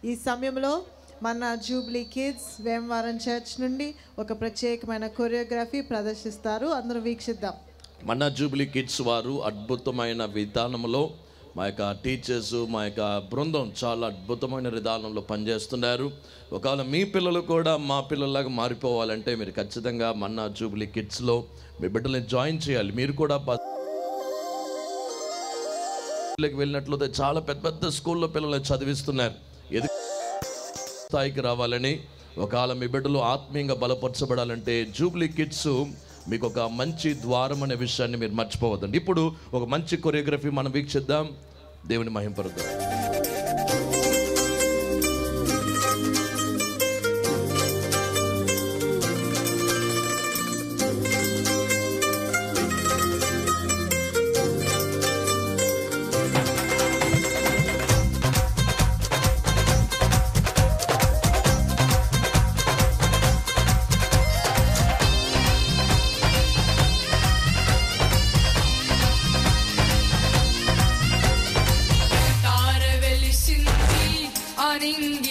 ఈ సమయంలో మన జూబ్లీ కిడ్స్ వేమవారం చర్చ్ నుండి ఒక ప్రత్యేకమైన కొరియోగ్రఫీ ప్రదర్శిస్తారు అందరూ వీక్షిద్దాం మన జూబ్లీ కిడ్స్ వారు అద్భుతమైన విధానంలో మా యొక్క టీచర్స్ మా యొక్క బృందం చాలా అద్భుతమైన విధానంలో పనిచేస్తున్నారు ఒకవేళ మీ పిల్లలు కూడా మా పిల్లల్లాగా మారిపోవాలంటే మీరు ఖచ్చితంగా మన్నా జూబ్లీ కిడ్స్లో మీ బిడ్డల్ని జాయిన్ చేయాలి మీరు కూడా బ- స్కూల్లోకి వెళ్ళినట్లయితే చాలా పెద్ద పెద్ద స్కూల్లో పిల్లల్ని చదివిస్తున్నారు ఎదు స్థాయికి రావాలని ఒకవేళ మీ బిడ్డలు ఆత్మీయంగా బలపరచబడాలంటే జూబ్లీ కిడ్స్ మీకు ఒక మంచి ద్వారం అనే విషయాన్ని మీరు మర్చిపోవద్దండి ఇప్పుడు ఒక మంచి కొరియోగ్రఫీ మనం వీక్షిద్దాం దేవుని మహింపరుద్దాం తార వెలిసింది ఆ నింగి